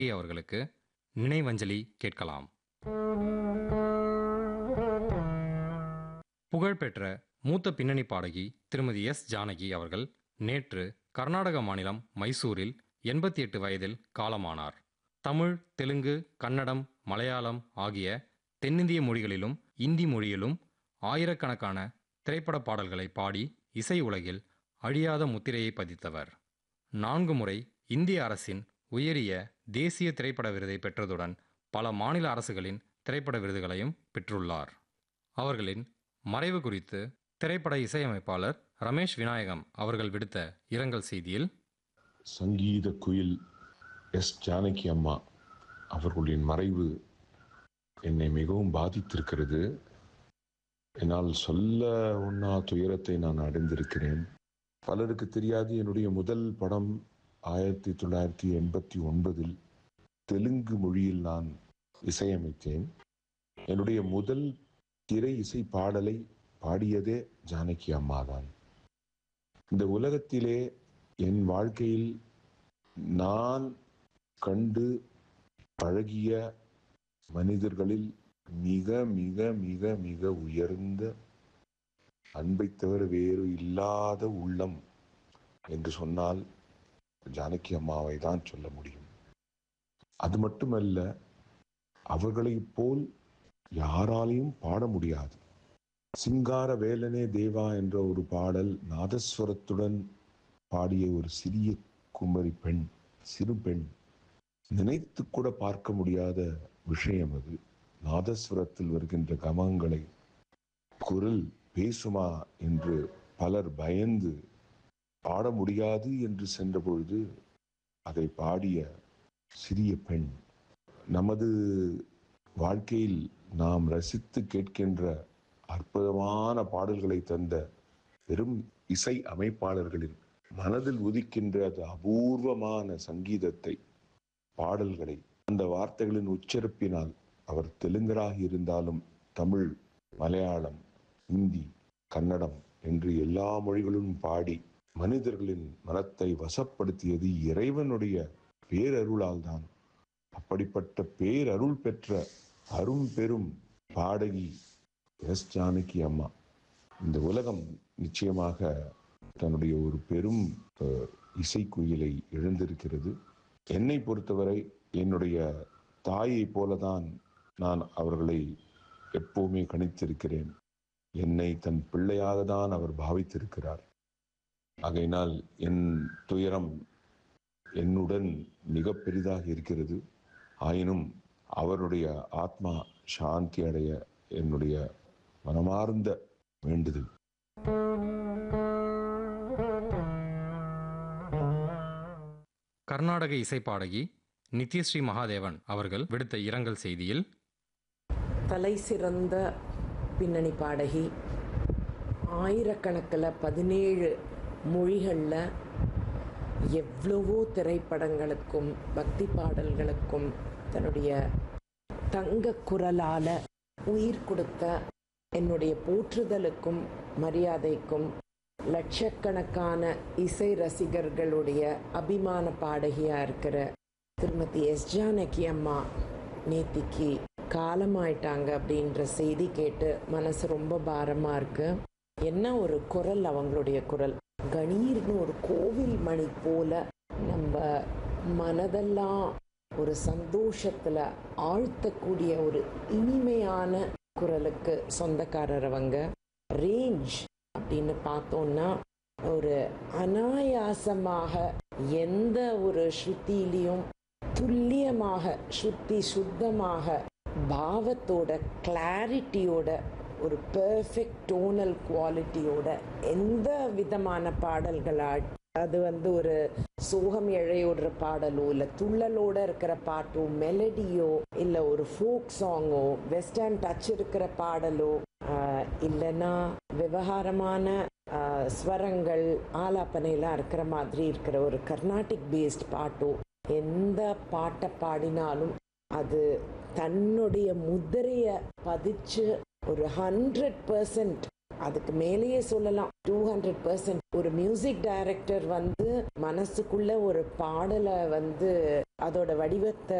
அவர்களுக்கு நினைவஞ்சலி கேட்கலாம் புகழ்பெற்ற மூத்த பின்னணி பாடகி திருமதி எஸ் ஜானகி அவர்கள் நேற்று கர்நாடக மாநிலம் மைசூரில் எண்பத்தி எட்டு வயதில் காலமானார் தமிழ் தெலுங்கு கன்னடம் மலையாளம் ஆகிய தென்னிந்திய மொழிகளிலும் இந்தி மொழியிலும் ஆயிரக்கணக்கான திரைப்பட பாடல்களை பாடி இசை உலகில் அழியாத முத்திரையை பதித்தவர் நான்கு முறை இந்திய அரசின் உயரிய தேசிய திரைப்பட விருதை பெற்றதுடன் பல மாநில அரசுகளின் திரைப்பட விருதுகளையும் பெற்றுள்ளார் அவர்களின் மறைவு குறித்து திரைப்பட இசையமைப்பாளர் ரமேஷ் விநாயகம் அவர்கள் விடுத்த இரங்கல் செய்தியில் சங்கீத குயில் எஸ் ஜானகி அம்மா அவர்களுடைய மறைவு என்னை மிகவும் பாதித்திருக்கிறது என்னால் சொல்ல ஒண்ணா துயரத்தை நான் அடைந்திருக்கிறேன் பலருக்கு தெரியாது என்னுடைய முதல் படம் ஆயிரத்தி தொள்ளாயிரத்தி எண்பத்தி ஒன்பதில் தெலுங்கு மொழியில் நான் இசையமைத்தேன் என்னுடைய முதல் திரை இசை பாடலை பாடியதே ஜானகி அம்மாதான் இந்த உலகத்திலே என் வாழ்க்கையில் நான் கண்டு பழகிய மனிதர்களில் மிக மிக மிக மிக உயர்ந்த அன்பை தவிர வேறு இல்லாத உள்ளம் என்று சொன்னால் ஜானகி அம்மாவை தான் சொல்ல முடியும் அது மட்டுமல்ல அவர்களைப் போல் யாராலையும் பாட முடியாது சிங்கார வேலனே தேவா என்ற ஒரு பாடல் நாதஸ்வரத்துடன் பாடிய ஒரு சிறிய குமரி பெண் சிறு பெண் நினைத்து கூட பார்க்க முடியாத விஷயம் அது நாதஸ்வரத்தில் வருகின்ற கமங்களை குரல் பேசுமா என்று பலர் பயந்து பாட முடியாது என்று சென்ற பொழுது அதை பாடிய சிறிய பெண் நமது வாழ்க்கையில் நாம் ரசித்து கேட்கின்ற அற்புதமான பாடல்களை தந்த பெரும் இசை அமைப்பாளர்களின் மனதில் உதிக்கின்ற அது அபூர்வமான சங்கீதத்தை பாடல்களை அந்த வார்த்தைகளின் உச்சரிப்பினால் அவர் தெலுங்கராக இருந்தாலும் தமிழ் மலையாளம் இந்தி கன்னடம் என்று எல்லா மொழிகளும் பாடி மனிதர்களின் மனத்தை வசப்படுத்தியது இறைவனுடைய பேரருளால் தான் அப்படிப்பட்ட பேரருள் பெற்ற அரும் பெரும் பாடகி எஸ் ஜானகி அம்மா இந்த உலகம் நிச்சயமாக தன்னுடைய ஒரு பெரும் அஹ், இசைக்குயிலை இழந்திருக்கிறது என்னை பொறுத்தவரை என்னுடைய தாயை போலதான் நான் அவர்களை எப்பவுமே கணித்திருக்கிறேன் என்னை தன் பிள்ளையாக தான் அவர் பாவித்திருக்கிறார் ஆகையினால் என் துயரம் என்னுடன் மிக பெரிதாக இருக்கிறது ஆயினும் அவருடைய ஆத்மா சாந்தி அடைய என்னுடைய மனமார்ந்த வேண்டுதல் கர்நாடக இசைப்பாடகி நித்யஸ்ரீ மகாதேவன் அவர்கள் விடுத்த இரங்கல் செய்தியில் தலை சிறந்த பின்னணி பாடகி ஆயிரக்கணக்கில் பதினேழு மொழிகளில் எவ்வளவோ திரைப்படங்களுக்கும் பக்தி பாடல்களுக்கும் தன்னுடைய தங்க குரலால் உயிர் கொடுத்த என்னுடைய போற்றுதலுக்கும் மரியாதைக்கும் லட்சக்கணக்கான இசை ரசிகர்களுடைய அபிமான பாடகியாக இருக்கிற திருமதி எஸ் ஜானகி அம்மா நேத்திக்கு காலமாயிட்டாங்க அப்படின்ற செய்தி கேட்டு மனசு ரொம்ப பாரமாக இருக்கு என்ன ஒரு குரல் அவங்களுடைய குரல் கணீர்னு ஒரு கோவில் மணி போல நம்ம மனதெல்லாம் ஒரு சந்தோஷத்துல ஆழ்த்தக்கூடிய ஒரு இனிமையான குரலுக்கு சொந்தக்காரர் அவங்க ரேஞ்ச் அப்படின்னு பார்த்தோம்னா ஒரு அனாயாசமாக எந்த ஒரு ஸ்ருதியிலையும் துல்லியமாக ஸ்ருதி சுத்தமாக பாவத்தோட கிளாரிட்டியோட ஒரு பெர்ஃபெக்ட் டோனல் குவாலிட்டியோட எந்த விதமான பாடல்களா அது வந்து ஒரு சோகம் இழையோடுற பாடலோ இல்லை துள்ளலோட இருக்கிற பாட்டோ மெலடியோ இல்லை ஒரு ஃபோக் சாங்கோ வெஸ்டர்ன் டச் இருக்கிற பாடலோ ஆஹ், இல்லைன்னா விவகாரமான ஆஹ், ஸ்வரங்கள் ஆலாப்பனையெல்லாம் இருக்கிற மாதிரி இருக்கிற ஒரு கர்நாடிக் பேஸ்ட் பாட்டோ எந்த பாட்டை பாடினாலும் அது தன்னுடைய முதிரைய பதிச்சு ஒரு ஹண்ட்ரட் பர்சன்ட் அதுக்கு மேலேயே சொல்லலாம் டூ ஹண்ட்ரட் பர்சன்ட் ஒரு மியூசிக் டைரக்டர் வந்து மனசுக்குள்ள ஒரு பாடலை வந்து அதோட வடிவத்தை